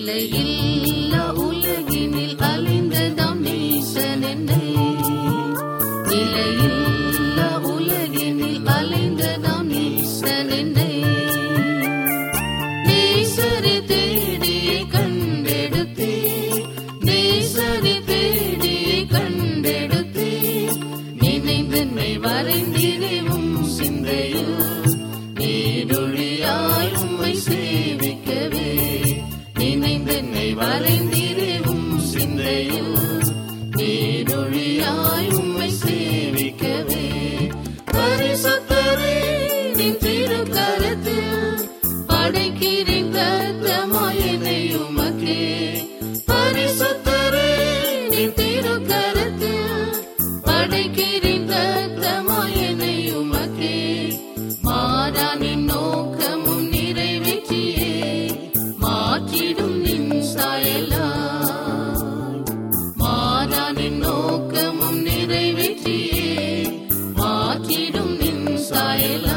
நிலையில்லா உலகினில் அழிந்ததாம் நேசன் என்னை நிலையில்லா உலகினில் அலைந்ததாம் நேசன் என்னை நேசரை தேடியே கண்டெடுத்தே நேசரை தேடியே கண்டெடுத்தே நினைந்தன்மை வரைந்திரவும் சிந்தையில் நீடொழியாய் உம்மை சேவிக்கவே நினைந்தன்னை வரைந்திரவும் சிந்தையில் நீடொழியாய் உம்மை சேவிக்கவே பரிசுத்தரே நின் திருக்கரத்தில் படைக்கிறேன் கத்தமாயனை உமக்கே பரிசுத்தரே நின் திருக்கரத்தில் படைக்கிறேன் கத்தமாயனை உமக்கே மாறானின் நோக்கமும் நிறைவேற்றியே மாற்றிடும் நின் சாயலாய் மாறானின் நோக்கமும் நிறைவேற்றியே மாற்றிடும் நின் சாயலாய்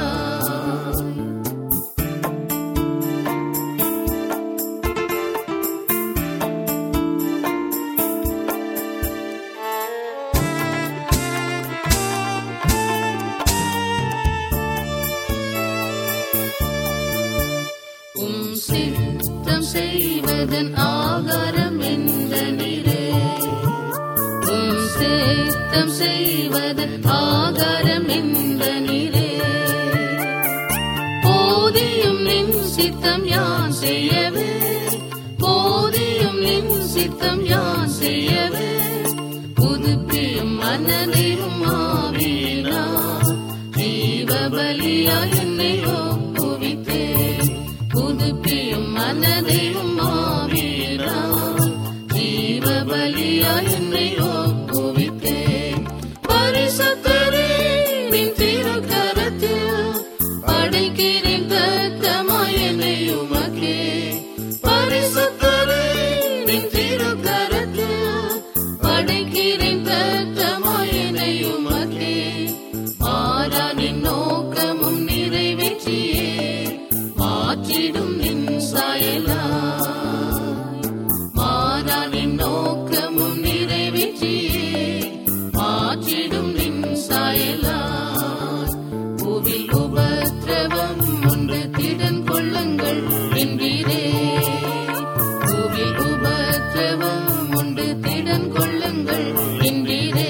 உம் சித்தம் செய்வதன் ஆகாரம் என்ற நிறை உம் சித்தம் செய்வதன் ஆகாரம் என்ற நிறை போதியும் நின் சித்தம் யான் செய்யவே போதியும் நின் சித்தம் யான் செய்யவே புதுப்பியும் மனதையும் ஆவியினா ஜீவ பலியா என்னை ஒப்புவித்தே புதுப்பியும் மனதையும் ஆவியினா ஜீவ பலியா என்னை ஒப்புவித்தே பரிசுத்தரே நின் திருக்கரத்தில் படைக்கிறேன் கத்தமாய் என்னை உமக்கே பரிசுத்தரே நின் திருக்கரத்தில் படைக்கிறேன் கத்தமாய் என்னை உமக்கே மாறானின் நோக்கமும் நிறைவேற்றியே மாற்றிடும் நின் சாயலாய் மாறானின் நோக்கமும் நிறைவேற்றியே மாற்றிடும் நின் சாயலாய் பூவில் உபத்திரவம் ஒன்று திடன் கொள்ளுங்கள் என்றீரே பூவில் உபத்திரவம் ஒன்று திடன் கொள்ளுங்கள் என்றீரே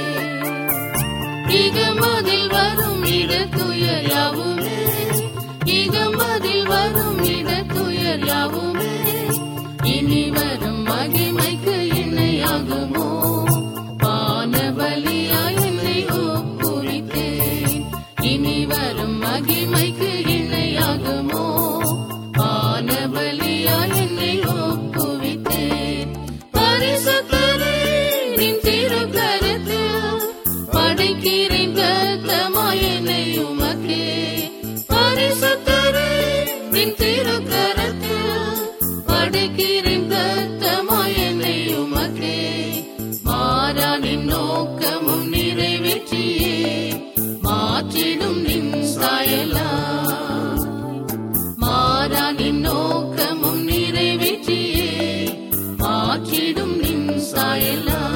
இகமதில் வரும் இடத்துயர் யாவுமே இகமதில் வரும் இடத்துயர் யாவுமே இனி வரும் மகிமைக்கு இணையாகுமோ பானபலியா என்னை ஒப்புவித்தேன் இனி வரும் மகிமைக்கு இணையாகுமோ பானபலியா என்னை ஒப்புவித்தேன் பரிசுத்தரே நின் திருக்கரத்தில் படைக்கிறேன் கத்தமாய் என்னை உமக்கே பரிசுத்தரே நின் திருக்கரத்தில் படைக்கிறேன் கத்தமாய் என்னை உமக்கே மாறானின் நோக்கமும் நிறைவேற்றியே மாற்றிடும் நின் சாயலாய் மாறானின் நோக்கமும் நிறைவேற்றியே மாற்றிடும் நின் சாயலாய்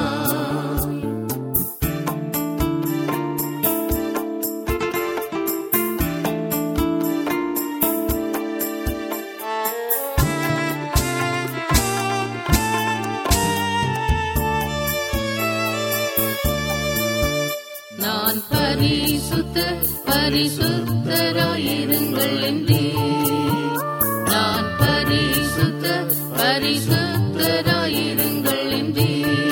நான் பரிசுத்த பரிசுத்தராயிருங்கள் என்றே நான் பரிசுத்த பரிசுத்தராயிருங்கள் என்றே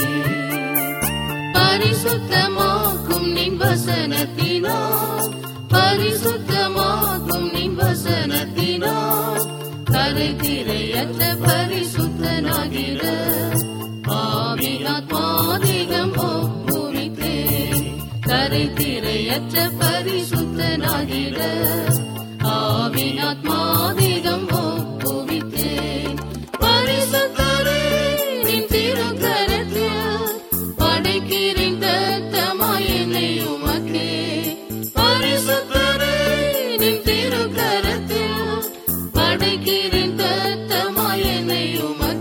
பரிசுத்தமாக்கும் நின் வசனத்தினால் பரிசுத்தமாக்கும் நின் வசனத்தினால் கரை திரையற்ற பரிசுத்தனாகிற ஆவியாத்மாதிகம் ஒப்புவித்தே கரை திரையற்ற பரிசுத்தனாகிற ஆவியாத்மாதிகம் ஒப்புவித்தேன் பரிசுத்தரே நின் திருக்கரத்தில் படைக்கிறேன் கத்தமாய் என்னை உமக்கே பரிசுத்தரே நின் திருக்கரத்தில் படைக்கிறேன் கத்தமாய் என்னை உமக்கே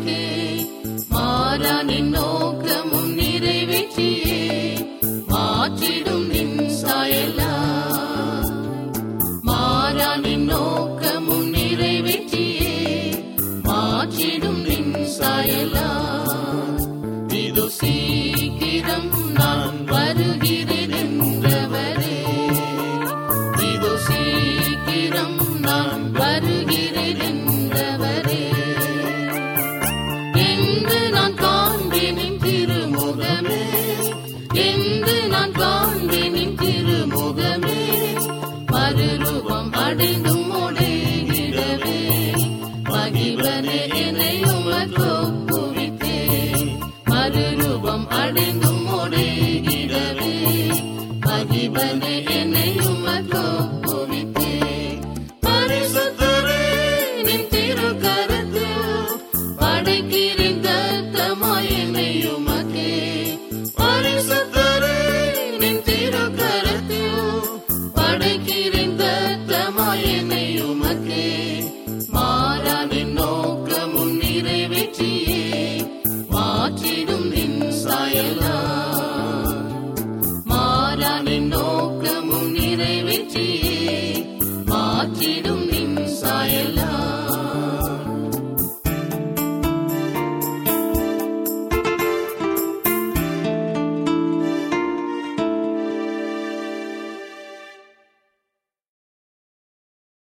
பாவம் அடைந்தும் ஒடுகிடவே மகிபனே என்னையும் ஒப்புவித்தே பரிசுத்தரே நின் திருக்கரத்தில் படைக்கிறேன் தத்தமாய் என்னையும் உமக்கே பரிசுத்தரே நின் திருக்கரத்தில் படைக்கிறேன் தத்தமாய் என்னையும் உமக்கே மாறானின் நோக்கமும் நிறைவேற்றியே மாற்றிடும் நின் சாயலா மாறானின் நோக்கமும் நிறைவேற்றியே